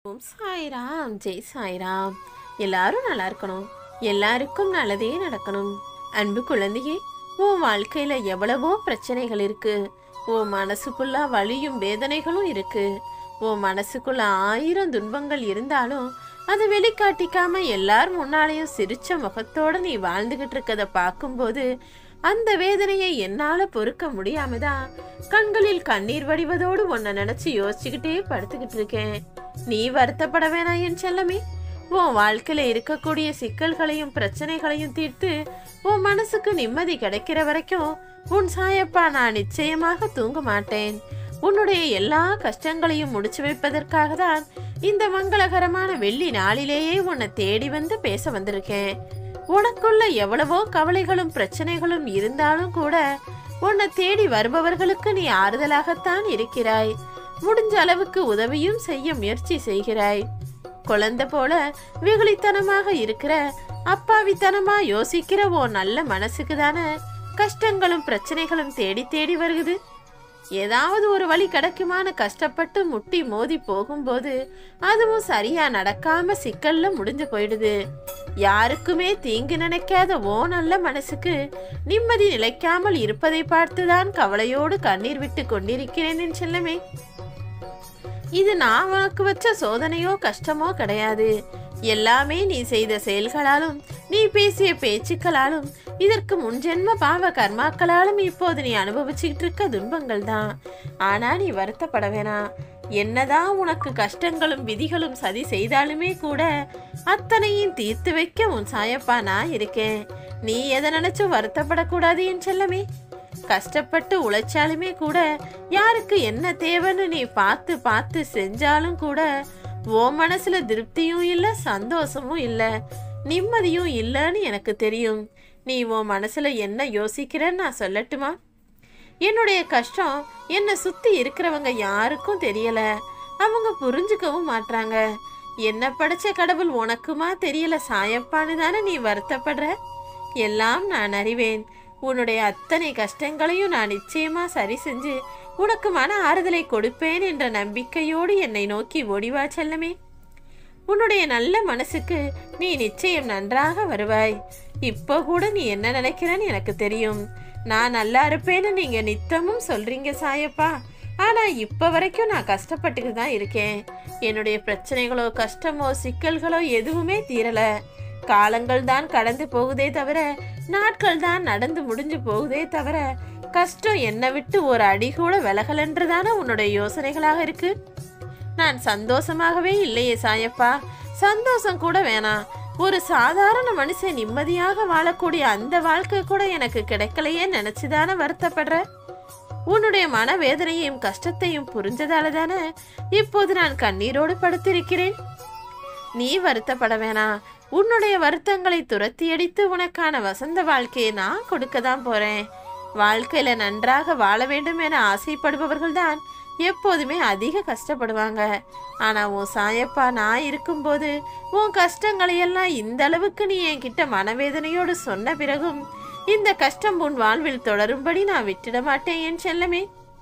ஓம் சாய்ராம் ஜெய் சாய்ராம் எல்லாரும் நல்லா இருக்கணும் எல்லாருக்கும் நல்லதே நடக்கணும் அன்பு குழந்தையே உன் வாழ்க்கையில எவ்வளவோ பிரச்சனைகள் இருக்கு உன் மனசுக்குள்ள வலியும் வேதனைகளும் இருக்கு உன் மனசுக்குள்ள ஆயிரம் துன்பங்கள் இருந்தாலும் அதை வெளிக்காட்டிக்காம எல்லார் முன்னாலேயும் சிரிச்ச முகத்தோட நீ வாழ்ந்துகிட்டு இருக்கத பார்க்கும்போது அந்த வேதனையை என்னால பொறுக்க முடியாம தான் கண்களில் கண்ணீர் வடிவதோடு உன்னை நினைச்சு யோசிச்சுக்கிட்டே படுத்துக்கிட்டு இருக்கேன் நீ வருத்தப்பட வேணாம் என் செல்லமே உன் வாழ்க்கையில இருக்கக்கூடிய சிக்கல்களையும் பிரச்சனைகளையும் தீர்த்து உன் மனசுக்கு நிம்மதி கிடைக்கிற வரைக்கும் உன் சாயப்பா நான் நிச்சயமாக தூங்க மாட்டேன் உன்னுடைய எல்லா கஷ்டங்களையும் முடிச்சு வைப்பதற்காக தான் இந்த மங்களகரமான வெள்ளி நாளிலேயே உன்னை தேடி வந்து பேச வந்திருக்கேன் உனக்குள்ள எவ்வளவோ கவலைகளும் பிரச்சனைகளும் இருந்தாலும் கூட உன்னை தேடி வருபவர்களுக்கு நீ ஆறுதலாகத்தான் இருக்கிறாய் முடிஞ்ச அளவுக்கு உதவியும் செய்ய முயற்சி செய்கிறாய் குழந்தை போல வெகுளித்தனமாக இருக்கிற அப்பாவித்தனமா யோசிக்கிற ஓ நல்ல மனசுக்கு தானே கஷ்டங்களும் பிரச்சனைகளும் தேடி தேடி வருகுது ஏதாவது ஒரு வழி கிடைக்குமான்னு கஷ்டப்பட்டு முட்டி மோதி போகும்போது அதுவும் சரியா நடக்காம சிக்கல்ல முடிஞ்சு போயிடுது யாருக்குமே தீங்கு நினைக்காத ஓ நல்ல மனசுக்கு நிம்மதி நிலைக்காமல் இருப்பதை பார்த்துதான் கவலையோடு கண்ணீர் விட்டு கொண்டிருக்கிறேன் என் செல்லமே இது நான் உனக்கு வச்ச சோதனையோ கஷ்டமோ கிடையாது எல்லாமே நீ செய்த செயல்களாலும் நீ பேசிய பேச்சுக்களாலும் இதற்கு முன்ஜென்ம பாவ கர்மாக்களாலும் இப்போது நீ அனுபவிச்சுக்கிட்டு இருக்க துன்பங்கள் தான் ஆனா நீ வருத்தப்பட வேணாம் என்னதான் உனக்கு கஷ்டங்களும் விதிகளும் சதி செய்தாலுமே கூட அத்தனையும் தீர்த்து வைக்க உன் சாயப்பா நான் இருக்கேன் நீ எதை நினைச்சும் வருத்தப்படக்கூடாது என் செல்லமே கஷ்டப்பட்டு உழைச்சாலுமே கூட யாருக்கு என்ன தேவைன்னு நீ பார்த்து பார்த்து செஞ்சாலும் கூட ஓ மனசுல திருப்தியும் இல்லை சந்தோஷமும் இல்லை நிம்மதியும் இல்லைன்னு எனக்கு தெரியும் நீ உன் மனசுல என்ன யோசிக்கிறன்னு நான் சொல்லட்டுமா என்னுடைய கஷ்டம் என்னை சுத்தி இருக்கிறவங்க யாருக்கும் தெரியல அவங்க புரிஞ்சுக்கவும் மாட்றாங்க என்ன படைச்ச கடவுள் உனக்குமா தெரியல சாயப்பான்னு தானே நீ வருத்தப்படுற எல்லாம் நான் அறிவேன் உன்னுடைய அத்தனை கஷ்டங்களையும் நான் நிச்சயமா சரி செஞ்சு உனக்கு மன ஆறுதலை கொடுப்பேன் என்ற நம்பிக்கையோடு என்னை நோக்கி ஓடிவா செல்லமே உன்னுடைய நல்ல மனசுக்கு நீ நிச்சயம் நன்றாக வருவாய் இப்போ கூட நீ என்ன நினைக்கிறன்னு எனக்கு தெரியும் நான் நல்லா இருப்பேன்னு நீங்க நித்தமும் சொல்றீங்க சாயப்பா ஆனா இப்ப வரைக்கும் நான் கஷ்டப்பட்டுட்டு தான் இருக்கேன் என்னுடைய பிரச்சனைகளோ கஷ்டமோ சிக்கல்களோ எதுவுமே தீரல காலங்கள் தான் கடந்து போகுதே தவிர நாட்கள் தான் நடந்து முடிஞ்சு போகுதே தவிர கஷ்டம் என்னை விட்டு ஒரு அடி கூட விலகலன்றதான உன்னுடைய யோசனைகளாக இருக்கு நான் சந்தோஷமாகவே இல்லையே சாயப்பா சந்தோஷம் கூட வேணாம் ஒரு சாதாரண மனுஷன் நிம்மதியாக வாழக்கூடிய அந்த வாழ்க்கை கூட எனக்கு கிடைக்கலையே நினைச்சுதானே வருத்தப்படுற உன்னுடைய மனவேதனையையும் கஷ்டத்தையும் புரிஞ்சதால தானே இப்போது நான் கண்ணீரோடு படுத்திருக்கிறேன் நீ வருத்தப்பட வேணாம் உன்னுடைய வருத்தங்களை துரத்தி அடித்து உனக்கான வசந்த வாழ்க்கையை நான் கொடுக்க தான் போறேன் வாழ்க்கையில நன்றாக வாழ வேண்டும் என ஆசைப்படுபவர்கள் தான் எப்போதுமே அதிக கஷ்டப்படுவாங்க ஆனா உன் சாயப்பா நான் இருக்கும்போது உன் கஷ்டங்களை எல்லாம் இந்த அளவுக்கு நீ என்கிட்ட மனவேதனையோடு சொன்ன பிறகும் இந்த கஷ்டம் உன் வாழ்வில் தொடரும்படி நான் விட்டுட மாட்டேன் என் செல்லமே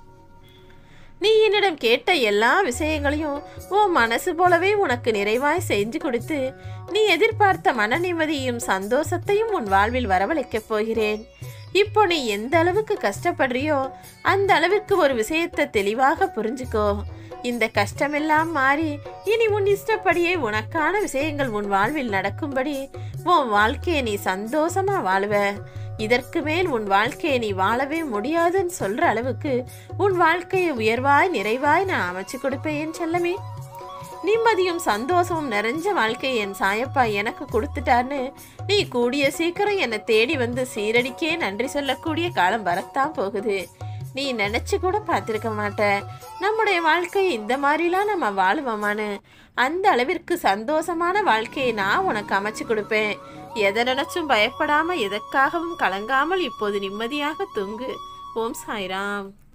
நீ என்னிடம் கேட்ட எல்லா விஷயங்களையும் உன் மனசு போலவே உனக்கு நிறைவாய் செஞ்சு கொடுத்து நீ எதிர்பார்த்த மன நிம்மதியும் சந்தோஷத்தையும் உன் வாழ்வில் வரவழைக்கப் போகிறேன் இப்போ நீ எந்த அளவுக்கு கஷ்டப்படுறியோ அந்த அளவிற்கு ஒரு விஷயத்தை தெளிவாக புரிஞ்சுக்கோ இந்த கஷ்டமெல்லாம் மாறி இனி உன் இஷ்டப்படியே உனக்கான விஷயங்கள் உன் வாழ்வில் நடக்கும்படி உன் வாழ்க்கையை நீ சந்தோஷமா வாழுவ இதற்கு மேல் உன் வாழ்க்கையை நீ வாழவே முடியாதுன்னு சொல்ற அளவுக்கு உன் வாழ்க்கையை உயர்வாய் நிறைவாய் நான் அமைச்சு கொடுப்பேன் செல்லமே நிம்மதியும் சந்தோஷமும் நிறைஞ்ச வாழ்க்கையை என் சாயப்பா எனக்கு கொடுத்துட்டான்னு நீ கூடிய சீக்கிரம் என்னை தேடி வந்து சீரடிக்கே நன்றி சொல்லக்கூடிய காலம் வரத்தான் போகுது நீ நினைச்சு கூட பார்த்துருக்க மாட்ட நம்முடைய வாழ்க்கை இந்த மாதிரிலாம் நம்ம வாழுவோமான்னு அந்த அளவிற்கு சந்தோஷமான வாழ்க்கையை நான் உனக்கு அமைச்சு கொடுப்பேன் எதை நினைச்சும் பயப்படாம எதற்காகவும் கலங்காமல் இப்போது நிம்மதியாக தூங்கு ஓம் சாய்ராம்